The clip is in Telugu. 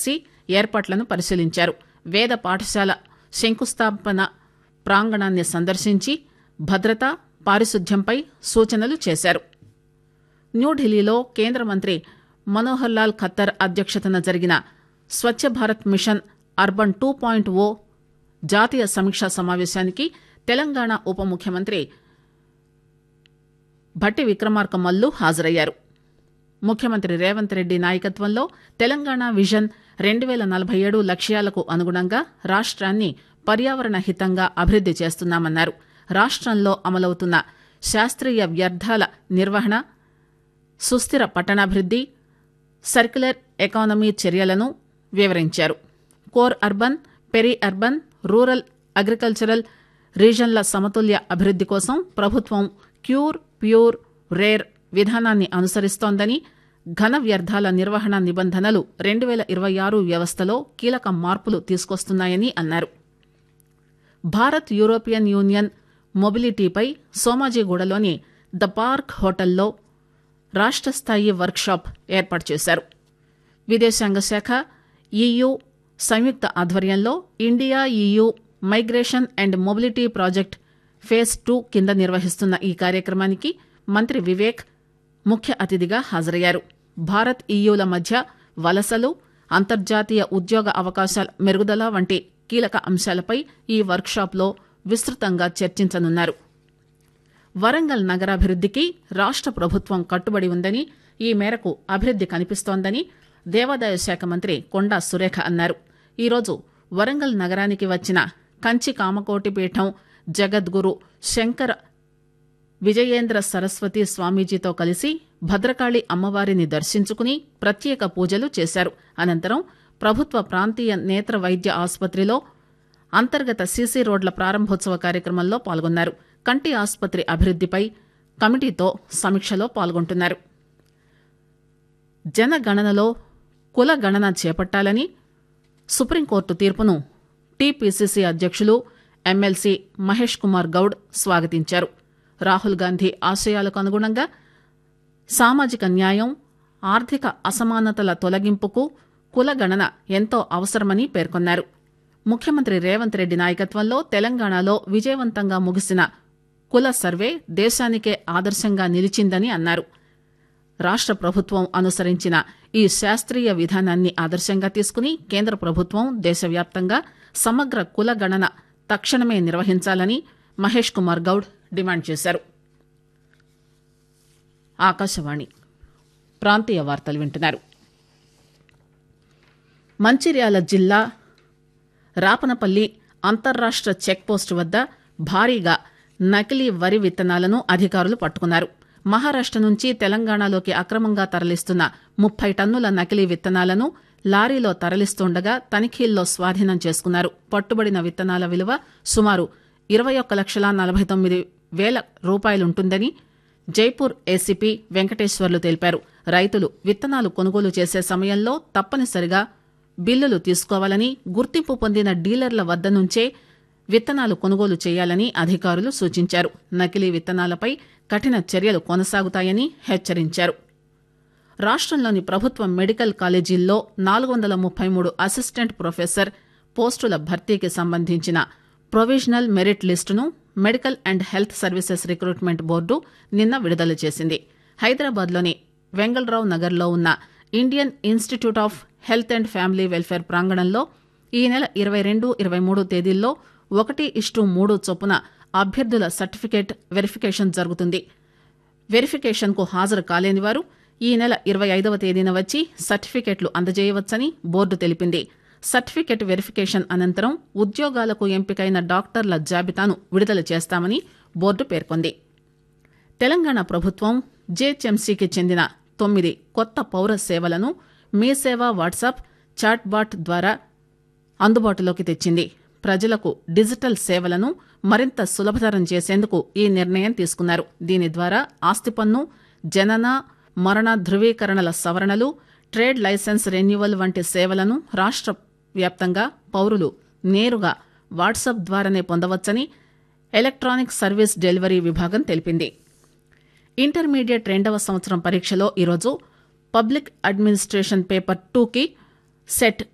కలిసి ఏర్పాట్లను పరిశీలించారు వేద పాఠశాల శంకుస్థాపన ప్రాంగణాన్ని సందర్శించి భద్రత పారిశుద్ధ్యంపై సూచనలు చేశారు న్యూఢిల్లీలో కేంద్ర మంత్రి మనోహర్ లాల్ ఖత్తర్ అధ్యక్షతన జరిగిన Swachh Bharat mission urban two point O జాతీయ సమీక్షా సమావేశానికి తెలంగాణ ఉప ముఖ్యమంత్రి భట్టి విక్రమార్క మల్లు హాజరయ్యారు ముఖ్యమంత్రి రేవంత్ రెడ్డి నాయకత్వంలో తెలంగాణ విజన్ రెండు పేల నలభై ఏడు లక్ష్యాలకు అనుగుణంగా రాష్ట్రాన్ని పర్యావరణ హితంగా అభివృద్ది చేస్తున్నామన్నారు రాష్ట్రంలో అమలవుతున్న శాస్త్రీయ వ్యర్థాల నిర్వహణ సుస్థిర పట్టణాభివృద్ది సర్క్యులర్ ఎకానమీ చర్యలను వివరించారు core urban peri urban rural agricultural రీజన్ల సమతుల్య అభివృద్ది కోసం ప్రభుత్వం క్యూర్ ప్యూర్ రేర్ విధానాన్ని అనుసరిస్తోందని ఘన వ్యర్థాల నిర్వహణ నిబంధనలు రెండు పేల ఇరవై ఆరు వ్యవస్థలో కీలక మార్పులు తీసుకొస్తున్నాయని అన్నారు భారత్ యూరోపియన్ యూనియన్ మొబిలిటీపై సోమాజిగూడలోని ద పార్క్ హోటల్లో రాష్ట్ర స్థాయి వర్క్షాప్ ఏర్పాటు చేశారు విదేశాంగ శాఖ ఈయూ సంయుక్త ఆధ్వర్యంలో India EU migration and mobility project phase two కింద నిర్వహిస్తున్న ఈ కార్యక్రమానికి మంత్రి వివేక్ ముఖ్య అతిథిగా హాజరయ్యారు భారత్ ఈయూల మధ్య వలసలు అంతర్జాతీయ ఉద్యోగ అవకాశాల మెరుగుదల వంటి కీలక అంశాలపై ఈ వర్క్షాప్లో విస్తృతంగా చర్చించనున్నారు వరంగల్ నగరాభివృద్దికి రాష్ట్ర ప్రభుత్వం కట్టుబడి ఉందని ఈ మేరకు అభివృద్ది కనిపిస్తోందని దేవాదాయ శాఖ మంత్రి కొండా సురేఖ అన్నారు ఈరోజు వరంగల్ నగరానికి వచ్చిన కంచి కామకోటి పీఠం జగద్గురు శంకర విజయేంద్ర సరస్వతి స్వామీజీతో కలిసి భద్రకాళి అమ్మవారిని దర్శించుకుని ప్రత్యేక పూజలు చేశారు అనంతరం ప్రభుత్వ ప్రాంతీయ నేత్ర వైద్య ఆసుపత్రిలో అంతర్గత సీసీ రోడ్ల ప్రారంభోత్సవ కార్యక్రమంలో పాల్గొన్నారు కంటి ఆసుపత్రి అభివృద్దిపై కమిటీతో సమీక్షలో పాల్గొంటున్నారు జనగణనలో కుల గణన చేపట్టాలని సుప్రీంకోర్టు తీర్పును టీపీసీసీ అధ్యక్షులు ఎమ్మెల్సీ మహేష్ కుమార్ గౌడ్ స్వాగతించారు రాహుల్ గాంధీ ఆశయాలకు అనుగుణంగా సామాజిక న్యాయం ఆర్థిక అసమానతల తొలగింపుకు కుల గణన ఎంతో అవసరమని పేర్కొన్నారు ముఖ్యమంత్రి రేవంత్ రెడ్డి నాయకత్వంలో తెలంగాణలో విజయవంతంగా ముగిసిన కుల సర్వే దేశానికే ఆదర్శంగా నిలిచిందని అన్నారు రాష్ట్ర ప్రభుత్వం అనుసరించిన ఈ శాస్త్రీయ విధానాన్ని ఆదర్శంగా తీసుకుని కేంద్ర ప్రభుత్వం దేశవ్యాప్తంగా సమగ్ర కుల గణన తక్షణమే నిర్వహించాలని మహేష్ కుమార్ గౌడ్ డిమాండ్ చేశారు ఆకాశవాణి ప్రాంతీయ వార్తలు వింటున్నారు మంచిర్యాల జిల్లా రాపనపల్లి అంతర్రాష్ట్ర చెక్పోస్టు వద్ద భారీగా నకిలీ వరి విత్తనాలను అధికారులు పట్టుకున్నారు మహారాష్ట నుంచి తెలంగాణలోకి అక్రమంగా తరలిస్తున్న ముప్పై టన్నుల నకిలీ విత్తనాలను లారీలో తరలిస్తుండగా తనిఖీల్లో స్వాధీనం చేసుకున్నారు పట్టుబడిన విత్తనాల విలువ సుమారు ఇరవై ఒక్క లక్షల నలభై తొమ్మిది వేల రూపాయలుంటుందని జైపూర్ ఏసీపీ వెంకటేశ్వర్లు తెలిపారు రైతులు విత్తనాలు కొనుగోలు చేసే సమయంలో తప్పనిసరిగా బిల్లులు తీసుకోవాలని గుర్తింపు పొందిన డీలర్ల వద్ద నుంచే విత్తనాలు కొనుగోలు చేయాలని అధికారులు సూచించారు నకిలీ విత్తనాలపై కఠిన చర్యలు కొనసాగుతాయని హెచ్చరించారు రాష్ట్రంలోని ప్రభుత్వ మెడికల్ కాలేజీల్లో నాలుగు వందల ముప్పై మూడు అసిస్టెంట్ ప్రొఫెసర్ పోస్టుల భర్తీకి సంబంధించిన ప్రొవిజనల్ మెరిట్ లిస్టును medical and health services recruitment board నిన్న విడుదల చేసింది హైదరాబాద్లోని వెంగళరావు నగర్లో ఉన్న Indian institute of health and family welfare ప్రాంగణంలో ఈ నెల ఇరవై రెండు ఇరవై మూడు తేదీల్లో ఒకటి ఇష్టు మూడు చొప్పున అభ్యర్థుల సర్టిఫికేట్ వెరిఫికేషన్ జరుగుతుంది వెరిఫికేషన్కు హాజరు కాలేని వారు ఈ నెల ఇరవై ఐదవ తేదీన వచ్చి సర్టిఫికెట్లు అందజేయవచ్చని బోర్డు తెలిపింది సర్టిఫికెట్ వెరిఫికేషన్ అనంతరం ఉద్యోగాలకు ఎంపికైన డాక్టర్ల జాబితాను విడుదల చేస్తామని బోర్డు పేర్కొంది తెలంగాణ ప్రభుత్వం జేహెచ్ఎంసీకి చెందిన తొమ్మిది కొత్త పౌర సేవలను మీ సేవ వాట్సాప్ చాట్బాట్ ద్వారా అందుబాటులోకి తెచ్చింది ప్రజలకు డిజిటల్ సేవలను మరింత సులభతరం చేసేందుకు ఈ నిర్ణయం తీసుకున్నారు దీని ద్వారా ఆస్తి పన్ను జనన మరణ ధృవీకరణల సవరణలు ట్రేడ్ లైసెన్స్ రెన్యువల్ వంటి సేవలను రాష్ట్ర వ్యాప్తంగా పౌరులు నేరుగా వాట్సాప్ ద్వారానే పొందవచ్చని ఎలక్ట్రానిక్ సర్వీస్ డెలివరీ విభాగం తెలిపింది ఇంటర్మీడియట్ రెండవ సంవత్సరం పరీక్షలో ఈరోజు పబ్లిక్ అడ్మినిస్ట్రేషన్ పేపర్ టూకి సెట్